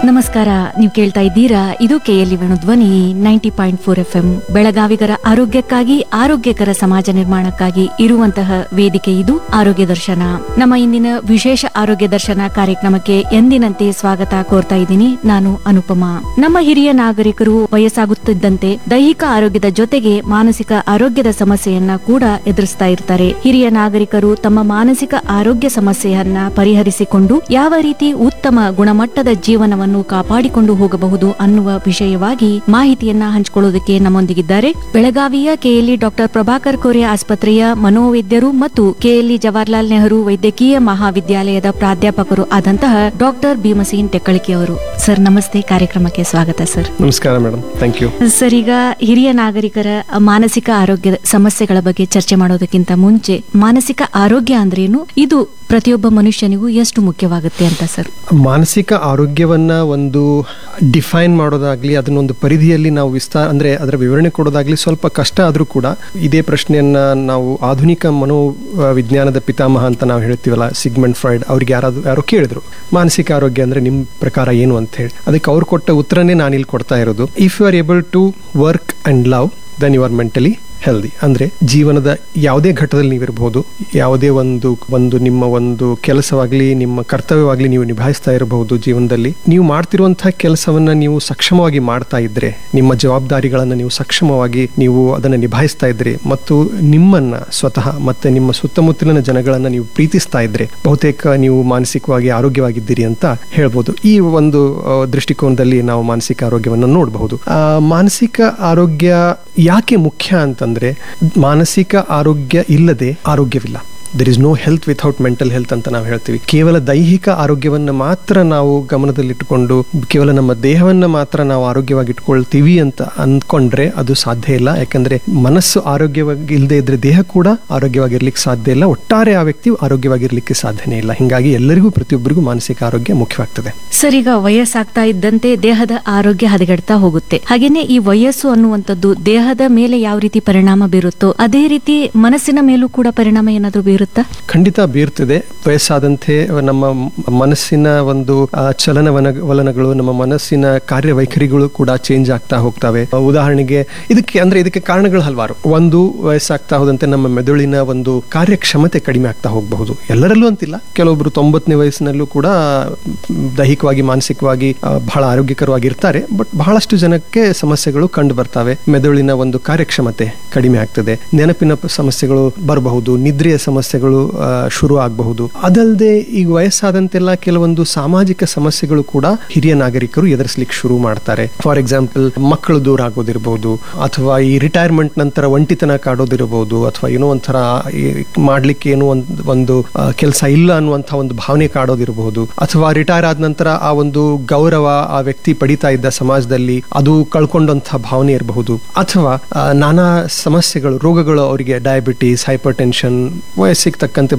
ನಮಸ್ಕಾರ ನೀವು ಕೇಳ್ತಾ ಇದ್ದೀರಾ ಇದು KLE Venu Dhwani ninety point four F M ಬೆಳಗಾವಿಗರ ಆರೋಗ್ಯಕ್ಕಾಗಿ ಆರೋಗ್ಯಕರ ಸಮಾಜ ನಿರ್ಮಾಣಕ್ಕಾಗಿ ಇರುವಂತಹ ವೇದಿಕೆ ಇದು ಆರೋಗ್ಯ ದರ್ಶನ ನಮ್ಮ ಇಂದಿನ ವಿಶೇಷ ಆರೋಗ್ಯ ದರ್ಶನ ಕಾರ್ಯಕ್ರಮಕ್ಕೆ ಎಂದಿನಂತೆ ಸ್ವಾಗತ ಕೋರ್ತಾ ಇದ್ದೀನಿ ನಾನು ಅನುಪಮಾ ನಮ್ಮ ಹಿರಿಯ ನಾಗರಿಕರು ವಯಸ್ಸಾಗುತ್ತಿದ್ದಂತೆ ದೈಹಿಕ ಆರೋಗ್ಯದ ಜೊತೆಗೆ ಮಾನಸಿಕ ಆರೋಗ್ಯದ ಸಮಸ್ಯೆಯನ್ನ ಕೂಡ ಎದುರಿಸ್ತಾ ಇರ್ತಾರೆ ಹಿರಿಯ ನಾಗರಿಕರು ತಮ್ಮ ಮಾನಸಿಕ ಆರೋಗ್ಯ ಸಮಸ್ಯೆಯನ್ನ ಪರಿಹರಿಸಿಕೊಂಡು ಯಾವ ರೀತಿ ಉತ್ತಮ ಗುಣಮಟ್ಟದ ಜೀವನವನ್ನು ಕಾಪಾಡಿಕೊಂಡು ಹೋಗಬಹುದು ಅನ್ನುವ ವಿಷಯವಾಗಿ ಮಾಹಿತಿಯನ್ನ ಹಂಚಿಕೊಳ್ಳೋದಕ್ಕೆ ನಮ್ಮೊಂದಿಗಿದ್ದಾರೆ ಬೆಳಗಾವಿಯ ಕೆಎಲ್ಇ ಡಾಕ್ಟರ್ ಪ್ರಭಾಕರ್ ಕೋರೆ ಆಸ್ಪತ್ರೆಯ ಮನೋವೈದ್ಯರು ಮತ್ತು ಕೆಎಲ್ಇ ಜವಾಹರ್ಲಾಲ್ ನೆಹರು ವೈದ್ಯಕೀಯ ಮಹಾವಿದ್ಯಾಲಯದ ಪ್ರಾಧ್ಯಾಪಕರು ಆದಂತಹ ಡಾಕ್ಟರ್ ಭೀಮಸೇನ್ ಟೆಕ್ಕಳಿಕೆ ಅವರು ಸರ್ ನಮಸ್ತೆ ಕಾರ್ಯಕ್ರಮಕ್ಕೆ ಸ್ವಾಗತ ಸರ್ ನಮಸ್ಕಾರ ಮೇಡಮ್ ಥ್ಯಾಂಕ್ ಯು ಸರ್ ಈಗ ಹಿರಿಯ ನಾಗರಿಕರ ಮಾನಸಿಕ ಆರೋಗ್ಯದ ಸಮಸ್ಯೆಗಳ ಬಗ್ಗೆ ಚರ್ಚೆ ಮಾಡೋದಕ್ಕಿಂತ ಮುಂಚೆ ಮಾನಸಿಕ ಆರೋಗ್ಯ ಅಂದ್ರೇನು ಇದು ಪ್ರತಿಯೊಬ್ಬ ಮನುಷ್ಯನಿಗೂ ಎಷ್ಟು ಮುಖ್ಯವಾಗುತ್ತೆ ಅಂತ ಸರ್ ಮಾನಸಿಕ ಆರೋಗ್ಯವನ್ನ ಒಂದು ಡಿಫೈನ್ ಮಾಡೋದಾಗ್ಲಿ ಅದನ್ನೊಂದು ಪರಿಧಿಯಲ್ಲಿ ನಾವು ವಿಸ್ತಾರ ಅಂದ್ರೆ ಅದರ ವಿವರಣೆ ಕೊಡೋದಾಗ್ಲಿ ಸ್ವಲ್ಪ ಕಷ್ಟ ಆದರೂ ಕೂಡ ಇದೇ ಪ್ರಶ್ನೆಯನ್ನ ನಾವು ಆಧುನಿಕ ಮನೋ ಆ, ವಿಜ್ಞಾನದ ಪಿತಾಮಹ ಅಂತ ನಾವು ಹೇಳ್ತೀವಲ್ಲ ಸಿಗ್ಮೆಂಟ್ ಫ್ರೈಡ್ ಅವ್ರಿಗೆ ಯಾರಾದ್ರು ಯಾರೋ ಕೇಳಿದ್ರು ಮಾನಸಿಕ ಆರೋಗ್ಯ ಅಂದ್ರೆ ನಿಮ್ಮ ಪ್ರಕಾರ ಏನು ಅಂತ ಹೇಳಿ ಅದಕ್ಕೆ ಅವ್ರು ಕೊಟ್ಟ ಉತ್ತರನೇ ನಾನು ಇಲ್ಲಿ ಕೊಡ್ತಾ ಇರೋದು if you are able to work and love then you are mentally healthy ಅಂದ್ರೆ ಜೀವನದ ಯಾವುದೇ ಘಟ್ಟದಲ್ಲಿ ನೀವಿರಬಹುದು ಯಾವುದೇ ಒಂದು ಒಂದು ನಿಮ್ಮ ಒಂದು ಕೆಲಸವಾಗ್ಲಿ ನಿಮ್ಮ ಕರ್ತವ್ಯವಾಗ್ಲಿ ನೀವು ನಿಭಾಯಿಸ್ತಾ ಇರಬಹುದು ಜೀವನದಲ್ಲಿ ನೀವು ಮಾಡ್ತಿರುವಂತಹ ಕೆಲಸವನ್ನ ನೀವು ಸಕ್ಷಮವಾಗಿ ಮಾಡ್ತಾ ಇದ್ರೆ ನಿಮ್ಮ ಜವಾಬ್ದಾರಿಗಳನ್ನ ನೀವು ಸಕ್ಷಮವಾಗಿ ನೀವು ಅದನ್ನ ನಿಭಾಯಿಸ್ತಾ ಇದ್ರೆ ಮತ್ತು ನಿಮ್ಮನ್ನ ಸ್ವತಃ ಮತ್ತೆ ನಿಮ್ಮ ಸುತ್ತಮುತ್ತಲಿನ ಜನಗಳನ್ನ ನೀವು ಪ್ರೀತಿಸ್ತಾ ಇದ್ರೆ ಬಹುತೇಕ ನೀವು ಮಾನಸಿಕವಾಗಿ ಆರೋಗ್ಯವಾಗಿದ್ದೀರಿ ಅಂತ ಹೇಳ್ಬೋದು ಈ ಒಂದು ಆ, ದೃಷ್ಟಿಕೋನದಲ್ಲಿ ನಾವು ಮಾನಸಿಕ ಆರೋಗ್ಯವನ್ನು ನೋಡಬಹುದು ಆ, ಮಾನಸಿಕ ಆರೋಗ್ಯ ಯಾಕೆ ಮುಖ್ಯ ಅಂತಂದ್ರೆ ಮಾನಸಿಕ ಆರೋಗ್ಯ ಇಲ್ಲದೆ ಆರೋಗ್ಯವಿಲ್ಲ there is no health without mental health ಅಂತ ನಾವು ಹೇಳ್ತೀವಿ ಕೇವಲ ದೈಹಿಕ ಆರೋಗ್ಯವನ್ನ ಮಾತ್ರ ನಾವು ಗಮನದಲ್ಲಿಟ್ಟುಕೊಂಡು ಕೇವಲ ನಮ್ಮ ದೇಹವನ್ನ ಮಾತ್ರ ನಾವು ಆರೋಗ್ಯವಾಗಿ ಇಟ್ಕೊಳ್ತೀವಿ ಅಂತ ಅಂದ್ಕೊಂಡ್ರೆ ಅದು ಸಾಧ್ಯ ಇಲ್ಲ ಯಾಕಂದ್ರೆ ಮನಸ್ಸು ಆರೋಗ್ಯವಾಗಿ ಇಲ್ಲದೆ ಇದ್ರೆ ದೇಹ ಕೂಡ ಆರೋಗ್ಯವಾಗಿರ್ಲಿಕ್ಕೆ ಸಾಧ್ಯ ಇಲ್ಲ ಒಟ್ಟಾರೆ ಆ ವ್ಯಕ್ತಿ ಆರೋಗ್ಯವಾಗಿರ್ಲಿಕ್ಕೆ ಸಾಧ್ಯನೇ ಇಲ್ಲ ಹಿಂಗಾಗಿ ಎಲ್ಲರಿಗೂ ಪ್ರತಿಯೊಬ್ಬರಿಗೂ ಮಾನಸಿಕ ಆರೋಗ್ಯ ಮುಖ್ಯವಾಗ್ತದೆ ಸರ್ ಈಗ ವಯಸ್ಸಾಗ್ತಾ ಇದ್ದಂತೆ ದೇಹದ ಆರೋಗ್ಯ ಹದಗೆಡ್ತಾ ಹೋಗುತ್ತೆ ಹಾಗೇನೆ ಈ ವಯಸ್ಸು ಅನ್ನುವಂಥದ್ದು ದೇಹದ ಮೇಲೆ ಯಾವ ರೀತಿ ಪರಿಣಾಮ ಬೀರುತ್ತೋ ಅದೇ ರೀತಿ ಮನಸ್ಸಿನ ಮೇಲೂ ಕೂಡ ಪರಿಣಾಮ ಏನಾದ್ರೂ ಬೀರುತ್ತಾ ಖಂಡಿತ ಬೀರ್ತಿದೆ ವಯಸ್ಸಾದಂತೆ ನಮ್ಮ ಮ- ಮನಸ್ಸಿನ ಒಂದು ಆ, ಚಲನವನ ವಲನಗಳು ನಮ್ಮ ಮನಸ್ಸಿನ ಕಾರ್ಯವೈಖರಿಗಳು ಕೂಡ ಚೇಂಜ್ ಆಗ್ತಾ ಹೋಗ್ತವೆ ಆ, ಉದಾಹರಣೆಗೆ ಇದಕ್ಕೆ ಅಂದ್ರೆ ಇದಕ್ಕೆ ಕಾರಣಗಳು ಹಲವಾರು ಒಂದು ವಯಸ್ಸಾಗ್ತಾ ಹೋದಂತೆ ನಮ್ಮ ಮೆದುಳಿನ ಒಂದು ಕಾರ್ಯಕ್ಷಮತೆ ಕಡಿಮೆ ಆಗ್ತಾ ಹೋಗಬಹುದು ಎಲ್ಲರಲ್ಲೂ ಅಂತಿಲ್ಲ ಕೆಲವೊಬ್ರು ತೊಂಬತ್ತನೇ ವಯಸ್ಸಿನಲ್ಲೂ ಕೂಡ ಮ್, ದೈಹಿಕವಾಗಿ ಮಾನಸಿಕವಾಗಿ ಆ, ಬಹಳ ಆರೋಗ್ಯಕರವಾಗಿ ಇರ್ತಾರೆ ಬಟ್ ಬಹಳಷ್ಟು ಜನಕ್ಕೆ ಸಮಸ್ಯೆಗಳು ಕಂಡು ಬರ್ತವೆ ಮೆದುಳಿನ ಒಂದು ಕಾರ್ಯಕ್ಷಮತೆ ಕಡಿಮೆ ಆಗ್ತದೆ ನೆನಪಿನ ಪ- ಸಮಸ್ಯೆಗಳು ಬರಬಹುದು ನಿದ್ರೆಯ ಸಮಸ್ಯೆಗಳು ಆ, ಶುರು ಆಗಬಹುದು ಅದಲ್ಲದೆ ಈಗ ವಯಸ್ಸಾದಂತೆಲ್ಲ ಕೆಲವೊಂದು ಸಾಮಾಜಿಕ ಸಮಸ್ಯೆಗಳು ಕೂಡ ಹಿರಿಯ ನಾಗರಿಕರು ಎದುರಿಸಲಿಕ್ಕೆ ಶುರು ಮಾಡ್ತಾರೆ ಫಾರ್ ಎಕ್ಸಾಂಪಲ್ ಮಕ್ಕಳು ದೂರ ಆಗೋದಿರಬಹುದು ಅಥವಾ ಈ ರಿಟೈರ್ಮೆಂಟ್ ನಂತರ ಒಂಟಿತನ ಕಾಡೋದಿರಬಹುದು ಅಥವಾ ಏನೋ ಒಂಥರ ಈ ಮಾಡ್ಲಿಕ್ಕೆ ಏನೋ ಒಂದು ಒಂದು ಕೆಲಸ ಇಲ್ಲ ಅನ್ನುವಂಥ ಒಂದು ಭಾವನೆ ಕಾಡೋದಿರಬಹುದು ಅಥವಾ ರಿಟೈರ್ ಆದ ನಂತರ ಆ ಒಂದು ಗೌರವ ಆ ವ್ಯಕ್ತಿ ಪಡಿತಾ ಇದ್ದ ಸಮಾಜದಲ್ಲಿ ಅದು ಕಳ್ಕೊಂಡಂಥ ಭಾವನೆ ಇರಬಹುದು ಅಥವಾ ಆ, ನಾನಾ ಸಮಸ್ಯೆಗಳು ರೋಗಗಳು ಅವರಿಗೆ ಡಯಾಬಿಟಿಸ್ ಹೈಪರ್ ಟೆನ್ಷನ್ ವಯಸ್ಸಿಗೆ ತಕ್ಕಂತೆ